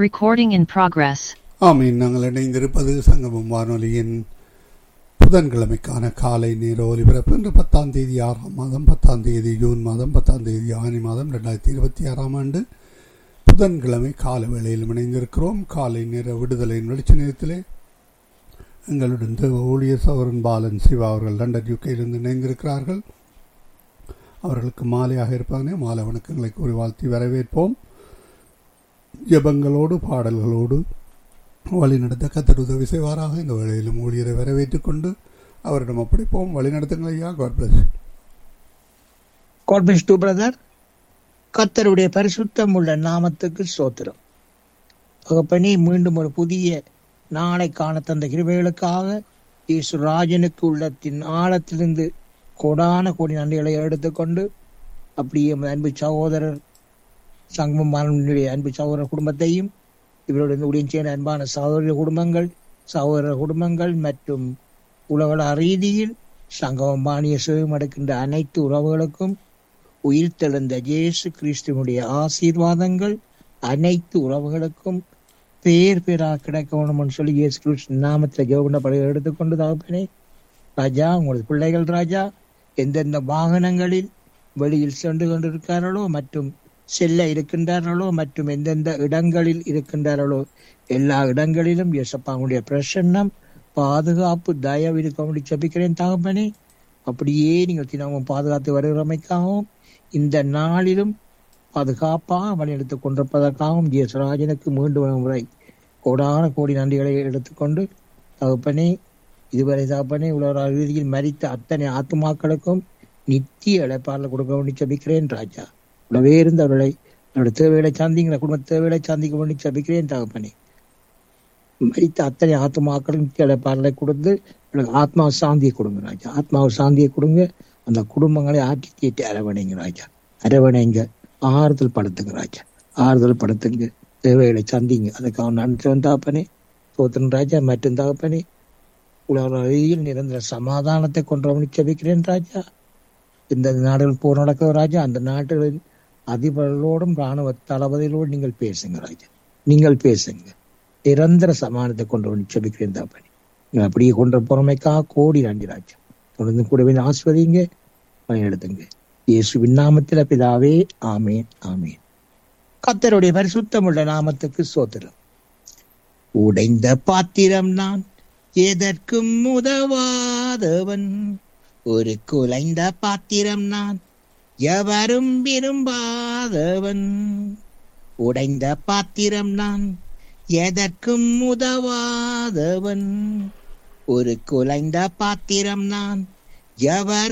Recording in progress. ஆமீன் நாங்கள் இணைந்திருப்பது சங்கமம் வானொலியின் புதன்கிழமைக்கான காலை நேர ஒலிபரப்பு இன்று பத்தாம் தேதி ஆறாம் மாதம் பத்தாம் தேதி ஜூன் மாதம் பத்தாம் தேதி ஆனி மாதம் ரெண்டாயிரத்தி இருபத்தி ஆறாம் ஆண்டு புதன்கிழமை கால வேளையில் இணைந்திருக்கிறோம் காலை நேர விடுதலையின் வெளிச்ச நேரத்திலே எங்களுடன் தேவ ஊழியர் சவரன் பாலன் சிவா அவர்கள் லண்டன் யூகையிலிருந்து இணைந்திருக்கிறார்கள் அவர்களுக்கு மாலையாக இருப்பாங்க மாலை வணக்கங்களை கூறி வாழ்த்தி வரவேற்போம் ஜெபங்களோடு பாடல்களோடு வழிநடத்த கத்தர் உதவி செய்வாராக இந்த வேளையிலும் ஊழியரை வரவேற்றுக் கொண்டு அவரிடம் ஒப்படைப்போம் வழிநடத்துங்கள் ஐயா god bless God bless you, brother. கர்த்தருடைய பரிசுத்தம் உள்ள நாமத்துக்கு சோத்திரம் தகப்பனே மீண்டும் ஒரு புதிய நாளை காண தந்த கிருபைகளுக்காக இயேசு ராஜனுக்கு உள்ளத்தின் ஆழத்திலிருந்து கோடான கோடி நன்றிகளை எடுத்துக்கொண்டு அப்படியே எமது அன்பு சகோதரர் சங்கமமானுடைய அன்பு சகோதரர் குடும்பத்தையும் இவருடைய உடன் சேர்ந்த அன்பான சகோதர குடும்பங்கள் சகோதர குடும்பங்கள் மற்றும் உலக ரீதியில் சங்கமம் பாணிய சேவம் எடுக்கின்ற அனைத்து உறவுகளுக்கும் உயிர் தெழுந்த இயேசு கிறிஸ்துவனுடைய ஆசீர்வாதங்கள் அனைத்து உறவுகளுக்கும் பேர் பேராக கிடைக்க வேணும்னு சொல்லி இயேசு கிறிஸ்து நாமத்தில் ஜெவன படையை எடுத்துக்கொண்டு தகப்பனே ராஜா உங்களது பிள்ளைகள் ராஜா எந்தெந்த வாகனங்களில் வெளியில் சென்று கொண்டிருக்கிறார்களோ மற்றும் செல்ல இருக்கின்றார்களோ மற்றும் எந்தெந்த இடங்களில் இருக்கின்றார்களோ எல்லா இடங்களிலும் இயேசப்பாவுடைய பிரசன்னம் பாதுகாப்பு தயவு இருக்க ஜபிக்கிறேன் தகப்பனே அப்படியே நீங்கள் தினமும் பாதுகாத்து வருகிறமைக்காகவும் இந்த நாளிலும் பாதுகாப்பாக வழிநடத்திக் கொண்டிருப்பதற்காகவும் ஜியசராஜனுக்கு மீண்டும் ஒரு முறை கோடான கோடி நன்றிகளை எடுத்துக்கொண்டு தகப்பனே இதுவரை தகப்பனே உலக ரீதியில் மரித்த அத்தனை ஆத்துமாக்களுக்கும் நித்திய இழைப்பாளர் கொடுக்க வேண்டி ஜபிக்கிறேன் ராஜா உடவே இருந்து அவர்களை அவருடைய தேவைகளை சாந்திங்கிற குடும்ப தேவைகளை சாந்திக்க வேண்டி ஜபிக்கிறேன் தகப்பனே மரித்த அத்தனை ஆத்மாக்களும் நித்திய இழைப்பாளரை கொடுத்து அவர்களுக்கு ஆத்மா சாந்தியை கொடுங்க ராஜா ஆத்மாவை சாந்தியை கொடுங்க அந்த குடும்பங்களை ஆட்சி தீட்டி அரவணைங்க ராஜா அரவணைங்க ஆறுதல் படுத்துங்க ராஜா ஆறுதல் படுத்துங்க தேவைகளை சந்திங்க அதுக்காக நன்றி வந்தாப்பனே சோத்திரன் ராஜா மற்றும் தகப்பனே உலக ரீதியில் நிரந்தர சமாதானத்தை கொண்டு செபிக்கிறேன் ராஜா இந்த நாடுகள் போர் நடக்கிற ராஜா அந்த நாடுகளின் அதிபர்களோடும் ராணுவ தளபதிகளோடு நீங்கள் பேசுங்க ராஜா நீங்கள் பேசுங்க நிரந்தர சமாதானத்தை கொண்டு வந்து செபிக்கிறேன் தாப்பனே நீங்கள் அப்படியே கொண்டு பொறுமைக்காக கோடி நன்றி ராஜா தொடர்ந்து கூடவே ஆஸ்வதிங்க பயனெடுத்துங்க இயேசுவின் நாமத்தில் பிதாவே ஆமேன் ஆமேன் கத்தருடைய பரிசுத்தமுள்ள நாமத்துக்கு சோத்திரம் உடைந்த பாத்திரம் நான் எதற்கும் உதவாதவன் ஒரு குலைந்த பாத்திரம் நான் எவரும் விரும்பாதவன் உடைந்த பாத்திரம் நான் எதற்கும் உதவாதவன் ஒரு குலைந்த பாத்திரம் நான் எவர்